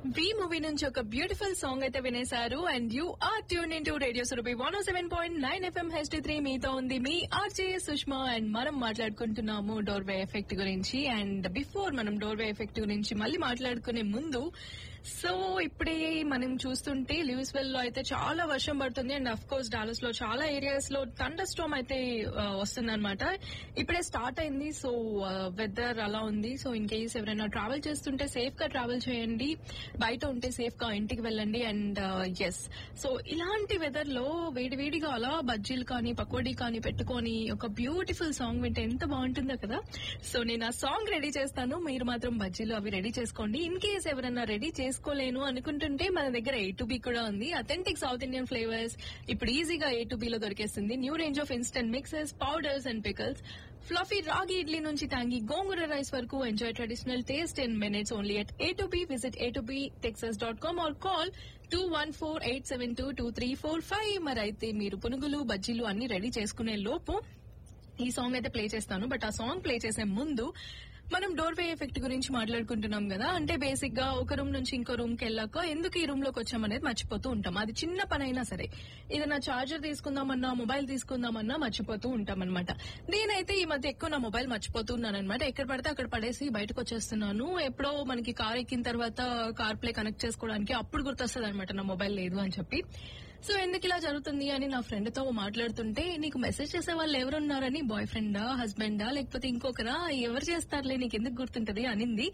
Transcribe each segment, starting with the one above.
వి movie నుంచి ఒక beautiful song అయితే వినేశారు and you are tune in to radio Surabhi one seven point nine FM HD three మీతో ఉంది మీ ఆర్జే సుష్మా అండ్ మనం మాట్లాడుకుంటున్నాము డోర్వే ఎఫెక్ట్ గురించి అండ్ బిఫోర్ మనం డోర్వే ఎఫెక్ట్ గురించి మళ్ళీ మాట్లాడుకునే ముందు సో ఇప్పుడే మనం చూస్తుంటే లివిస్వెల్ లో అయితే చాలా వర్షం పడుతుంది అండ్ అఫ్ కోర్స్ డాలస్ లో చాలా ఏరియాస్ లో థండర్ స్టోమ్ అయితే వస్తుంది అనమాట ఇప్పుడే స్టార్ట్ అయింది సో వెదర్ అలా ఉంది సో ఇన్ కేస్ ఎవరైనా ట్రావెల్ చేస్తుంటే సేఫ్ గా ట్రావెల్ చేయండి బయట ఉంటే సేఫ్ గా ఇంటికి వెళ్ళండి అండ్ ఎస్ సో ఇలాంటి వెదర్ లో వేడివేడిగా అలా బజ్జీలు కానీ పకోడీ కానీ పెట్టుకొని ఒక బ్యూటిఫుల్ సాంగ్ వింటే ఎంత బాగుంటుందో కదా సో నేను ఆ సాంగ్ రెడీ చేస్తాను మీరు మాత్రం బజ్జీలు అవి రెడీ చేసుకోండి ఇన్ కేస్ ఎవరైనా రెడీ చేసుకోలేను అనుకుంటుంటే మన దగ్గర ఏ టు బి కూడా ఉంది అథెంటిక్ సౌత్ ఇండియన్ ఫ్లేవర్స్ ఇప్పుడు ఈజీగా ఏ టు బి లో దొరికేస్తుంది new range of instant mixes powders and pickles fluffy ragi idli నుంచి తాంగి గోంగూర రైస్ వరకు enjoy traditional taste in minutes only at A to B visit A to B Texas dot com or call two one four eight seven two two three four five మరి అయితే మీరు పునుగులు బజ్జీలు అన్ని ready చేసుకునే లోపు ఈ సాంగ్ అయితే ప్లే చేస్తాను బట్ ఆ సాంగ్ ప్లే చేసే ముందు మనం డోర్ వే ఎఫెక్ట్ గురించి మాట్లాడుకుంటున్నాం కదా అంటే బేసిక్ గా ఒక రూమ్ నుంచి ఇంకో రూమ్ కి వెళ్ళాక ఎందుకు ఈ రూమ్ లోకి వచ్చామనేది మర్చిపోతూ ఉంటాం అది చిన్న పని అయినా సరే ఏదైనా చార్జర్ తీసుకుందామన్నా మొబైల్ తీసుకుందామన్నా మర్చిపోతూ ఉంటాం అనమాట నేనైతే ఈ మధ్య ఎక్కువ నా మొబైల్ మర్చిపోతున్నాను అనమాట ఎక్కడ పడితే అక్కడ పడేసి బయటకు వచ్చేస్తున్నాను ఎప్పుడో మనకి కార్ ఎక్కిన తర్వాత కార్ ప్లే కనెక్ట్ చేసుకోవడానికి అప్పుడు గుర్తొస్తుంది అనమాట నా మొబైల్ లేదు అని చెప్పి సో ఎందుకు ఇలా జరుగుతుంది అని నా ఫ్రెండ్ తో మాట్లాడుతుంటే నీకు మెసేజ్ చేసే వాళ్ళు ఎవరున్నారని బాయ్ ఫ్రెండా హస్బెండా లేకపోతే ఇంకొకరా ఎవరు చేస్తారులే నీకు ఎందుకు గుర్తుంటది అనింది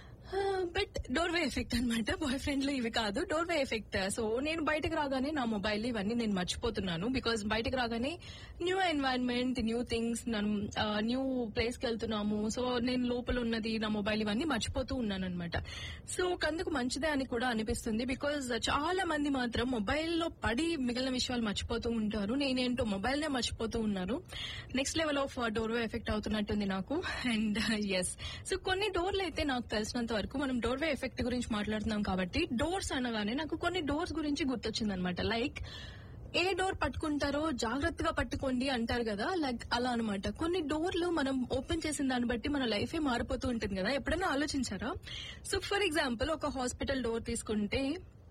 బట్ డోర్ వే ఎఫెక్ట్ అనమాట బాయ్ ఫ్రెండ్లు ఇవి కాదు డోర్ వే ఎఫెక్ట్ సో నేను బయటకు రాగానే నా మొబైల్ ఇవన్నీ నేను మర్చిపోతున్నాను బికాస్ బయటకు రాగానే new environment new things new place కి వెళ్తున్నాము సో నేను లోపల ఉన్నది నా మొబైల్ ఇవన్నీ మర్చిపోతూ ఉన్నాను అనమాట సో అందుకు మంచిదే అని కూడా అనిపిస్తుంది బికాస్ చాలా మంది మాత్రం మొబైల్ లో పడి మిగిలిన విషయాలు మర్చిపోతూ ఉంటారు నేనేంటో మొబైల్ నే మర్చిపోతూ ఉన్నారు next level of doorway effect అవుతున్నట్టుంది నాకు అండ్ ఎస్ సో కొన్ని డోర్లు అయితే నాకు తెలిసినంత వరకు మనం డోర్ వే ఎఫెక్ట్ గురించి మాట్లాడుతున్నాం కాబట్టి డోర్స్ అనగానే నాకు కొన్ని డోర్స్ గురించి గుర్తొచ్చింది అనమాట లైక్ ఏ డోర్ పట్టుకుంటారో జాగ్రత్తగా పట్టుకోండి అంటారు కదా లైక్ అలా అనమాట కొన్ని డోర్లు మనం ఓపెన్ చేసిన దాన్ని బట్టి మన లైఫే మారిపోతూ ఉంటుంది కదా ఎప్పుడైనా ఆలోచించారా సో ఫర్ ఎగ్జాంపుల్ ఒక హాస్పిటల్ డోర్ తీసుకుంటే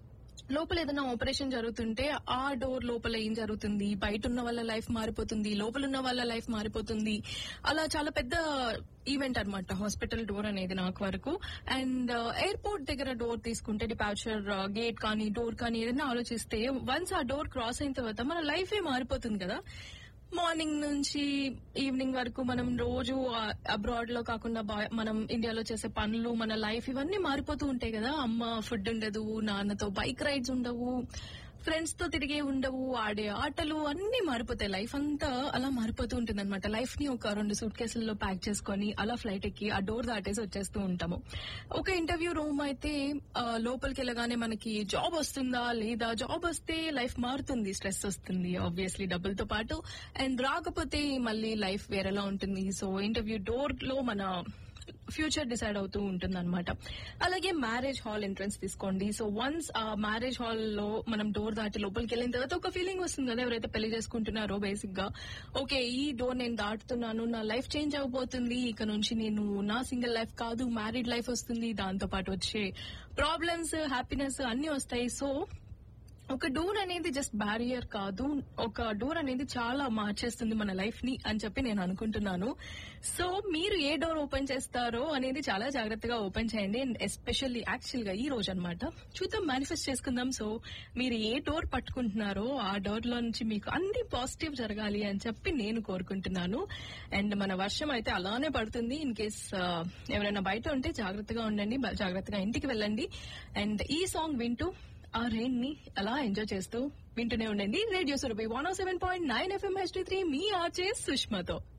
లోపల ఏదైనా ఆపరేషన్ జరుగుతుంటే ఆ డోర్ లోపల ఏం జరుగుతుంది బయట ఉన్న వాళ్ళ లైఫ్ మారిపోతుంది లోపల ఉన్న వాళ్ళ లైఫ్ మారిపోతుంది అలా చాలా పెద్ద ఈవెంట్ అనమాట హాస్పిటల్ డోర్ అనేది నాకు వరకు అండ్ ఎయిర్పోర్ట్ దగ్గర డోర్ తీసుకుంటే డిపాచర్ గేట్ కానీ డోర్ కానీ ఏదైనా ఆలోచిస్తే వన్స్ ఆ డోర్ క్రాస్ అయిన తర్వాత మన లైఫే మారిపోతుంది కదా మార్నింగ్ నుంచి ఈవినింగ్ వరకు మనం రోజు అబ్రాడ్ లో కాకుండా మనం ఇండియాలో చేసే పనులు మన లైఫ్ ఇవన్నీ మారిపోతూ ఉంటాయి కదా అమ్మ ఫుడ్ ఉండదు నాన్నతో బైక్ రైడ్స్ ఉండవు ఫ్రెండ్స్ తో తిరిగే ఉండవు ఆడే ఆటలు అన్ని మారిపోతాయి లైఫ్ అంతా అలా మారిపోతూ ఉంటుంది అనమాట లైఫ్ ని ఒక రెండు సూట్ కేసుల్లో ప్యాక్ చేసుకొని అలా ఫ్లైట్ ఎక్కి ఆ డోర్ దాటేసి వచ్చేస్తూ ఉంటాము ఒక ఇంటర్వ్యూ రూమ్ అయితే లోపలికి వెళ్ళగానే మనకి జాబ్ వస్తుందా లేదా జాబ్ వస్తే లైఫ్ మారుతుంది స్ట్రెస్ వస్తుంది ఆబ్వియస్లీ డబ్బులతో పాటు అండ్ రాకపోతే మళ్ళీ లైఫ్ వేరేలా ఉంటుంది సో ఇంటర్వ్యూ డోర్ లో మన ఫ్యూచర్ డిసైడ్ అవుతూ ఉంటుంది అనమాట అలాగే మ్యారేజ్ హాల్ ఎంట్రన్స్ తీసుకోండి సో వన్స్ ఆ మ్యారేజ్ హాల్ లో మనం డోర్ దాటి లోపలికి వెళ్ళిన తర్వాత ఒక ఫీలింగ్ వస్తుంది కదా ఎవరైతే పెళ్లి చేసుకుంటున్నారో బేసిక్ గా ఓకే ఈ డోర్ నేను దాటుతున్నాను నా లైఫ్ చేంజ్ అవబోతుంది ఇక నుంచి నేను నా సింగిల్ లైఫ్ కాదు మ్యారీడ్ లైఫ్ వస్తుంది దాంతో పాటు వచ్చే ప్రాబ్లమ్స్ హ్యాపీనెస్ అన్ని వస్తాయి సో ఒక డోర్ అనేది జస్ట్ బ్యారియర్ కాదు ఒక డోర్ అనేది చాలా మార్చేస్తుంది మన లైఫ్ ని అని చెప్పి నేను అనుకుంటున్నాను సో మీరు ఏ డోర్ ఓపెన్ చేస్తారో అనేది చాలా జాగ్రత్తగా ఓపెన్ చేయండి అండ్ ఎస్పెషల్లీ యాక్చువల్ గా ఈ రోజు అనమాట చూద్దాం మేనిఫెస్ట్ చేసుకుందాం సో మీరు ఏ డోర్ పట్టుకుంటున్నారో ఆ డోర్ లో నుంచి మీకు అన్ని పాజిటివ్ జరగాలి అని చెప్పి నేను కోరుకుంటున్నాను అండ్ మన వర్షం అయితే అలానే పడుతుంది ఇన్ కేస్ ఎవరైనా బయట ఉంటే జాగ్రత్తగా ఉండండి జాగ్రత్తగా ఇంటికి వెళ్ళండి అండ్ ఈ సాంగ్ వింటూ ఆ రెయిన్ ని అలా ఎంజాయ్ చేస్తూ వింటూనే ఉండండి radio Surabhi one seven point nine FM H three మీ ఆర్చే సుష్మతో